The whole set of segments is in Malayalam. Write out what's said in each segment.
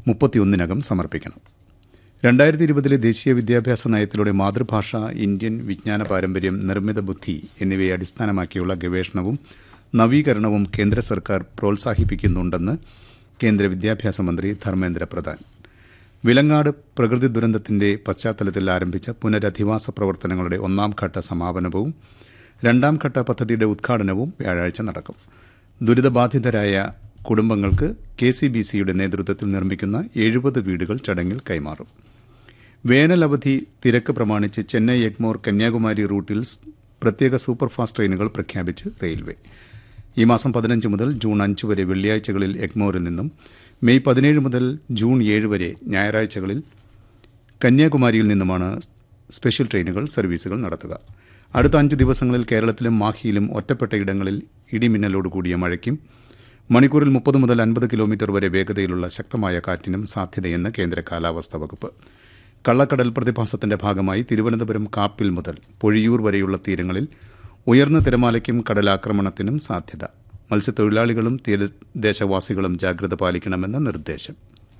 മുപ്പത്തിയൊന്നിനകം സമർപ്പിക്കണം രണ്ടായിരത്തി ഇരുപതിലെ ദേശീയ വിദ്യാഭ്യാസ നയത്തിലൂടെ മാതൃഭാഷ ഇന്ത്യൻ വിജ്ഞാന പാരമ്പര്യം നിർമ്മിത ബുദ്ധി എന്നിവയെ അടിസ്ഥാനമാക്കിയുള്ള ഗവേഷണവും നവീകരണവും കേന്ദ്ര സർക്കാർ പ്രോത്സാഹിപ്പിക്കുന്നുണ്ടെന്ന് കേന്ദ്ര വിദ്യാഭ്യാസ മന്ത്രി ധർമ്മേന്ദ്ര പ്രധാൻ വിലങ്ങാട് പ്രകൃതി ദുരന്തത്തിന്റെ പശ്ചാത്തലത്തിൽ ആരംഭിച്ച പുനരധിവാസ പ്രവർത്തനങ്ങളുടെ ഒന്നാം ഘട്ട സമാപനവും രണ്ടാം ഘട്ട പദ്ധതിയുടെ ഉദ്ഘാടനവും വ്യാഴാഴ്ച നടക്കും ദുരിതബാധിതരായ കുടുംബങ്ങൾക്ക് കെ സി ബി സിയുടെ നേതൃത്വത്തിൽ നിർമ്മിക്കുന്ന എഴുപത് വീടുകൾ ചടങ്ങിൽ കൈമാറും വേനൽ അവധി തിരക്ക് പ്രമാണിച്ച് ചെന്നൈ എഗ്മോർ കന്യാകുമാരി റൂട്ടിൽ പ്രത്യേക സൂപ്പർഫാസ്റ്റ് ട്രെയിനുകൾ പ്രഖ്യാപിച്ച് റെയിൽവേ ഈ മാസം പതിനഞ്ച് മുതൽ ജൂൺ അഞ്ച് വരെ വെള്ളിയാഴ്ചകളിൽ എഗ്മോറിൽ നിന്നും മെയ് പതിനേഴ് മുതൽ ജൂൺ ഏഴ് വരെ ഞായറാഴ്ചകളിൽ കന്യാകുമാരിയിൽ നിന്നുമാണ് സ്പെഷ്യൽ ട്രെയിനുകൾ സർവീസുകൾ നടത്തുക അടുത്ത അഞ്ച് ദിവസങ്ങളിൽ കേരളത്തിലും മാഹിയിലും ഒറ്റപ്പെട്ട ഇടങ്ങളിൽ ഇടിമിന്നലോടുകൂടിയ മഴയ്ക്കും മണിക്കൂറിൽ മുപ്പത് മുതൽ അൻപത് കിലോമീറ്റർ വരെ വേഗതയിലുള്ള ശക്തമായ കാറ്റിനും സാധ്യതയെന്ന് കേന്ദ്ര കാലാവസ്ഥാ വകുപ്പ് കള്ളക്കടൽ പ്രതിഭാസത്തിന്റെ ഭാഗമായി തിരുവനന്തപുരം കാപ്പിൽ മുതൽ പൊഴിയൂർ വരെയുള്ള തീരങ്ങളിൽ ഉയർന്ന തിരമാലയ്ക്കും കടലാക്രമണത്തിനും സാധ്യത മത്സ്യത്തൊഴിലാളികളും തീരദേശവാസികളും ജാഗ്രത പാലിക്കണമെന്ന് നിർദ്ദേശം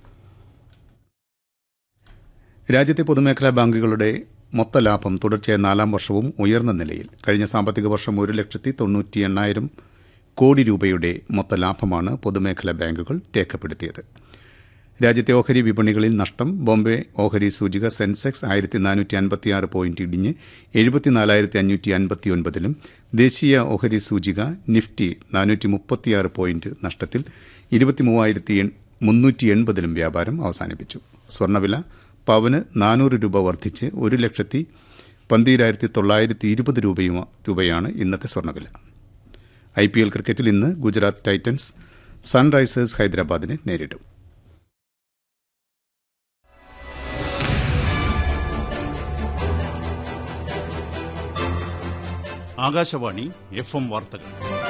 രാജ്യത്തെ പൊതുമേഖലാ ബാങ്കുകളുടെ മൊത്ത ലാഭം തുടർച്ചയായ നാലാം വർഷവും ഉയർന്ന നിലയിൽ കഴിഞ്ഞ സാമ്പത്തിക വർഷം ഒരു ലക്ഷത്തി തൊണ്ണൂറ്റി എണ്ണായിരം കോടി രൂപയുടെ മൊത്ത ലാഭമാണ് പൊതുമേഖലാ ബാങ്കുകൾ രേഖപ്പെടുത്തിയത് രാജ്യത്തെ ഓഹരി വിപണികളിൽ നഷ്ടം ബോംബെ ഓഹരി സൂചിക സെൻസെക്സ് ആയിരത്തി നാനൂറ്റി അൻപത്തിയാറ് പോയിന്റ് ഇടിഞ്ഞ് എഴുപത്തിനാലായിരത്തി അഞ്ഞൂറ്റി അൻപത്തിയൊൻപതിലും ദേശീയ ഓഹരി സൂചിക നിഫ്റ്റി നാനൂറ്റി മുപ്പത്തിയാറ് പോയിന്റ് നഷ്ടത്തിൽ ഇരുപത്തിമൂവായിരത്തി മുന്നൂറ്റി എൺപതിലും വ്യാപാരം അവസാനിപ്പിച്ചു സ്വർണ്ണവില പവന് നാനൂറ് രൂപ വർദ്ധിച്ച് ഒരു ലക്ഷത്തി പന്തീരായിരത്തി തൊള്ളായിരത്തി ഇരുപത് രൂപയാണ് ഇന്നത്തെ സ്വർണ്ണവില ഐ പി എൽ ക്രിക്കറ്റിൽ ഇന്ന് ഗുജറാത്ത് ടൈറ്റൻസ് സൺറൈസേഴ്സ് ഹൈദരാബാദിനെ നേരിടും ആകാശവാണി എഫ് എം വാർത്തകൾ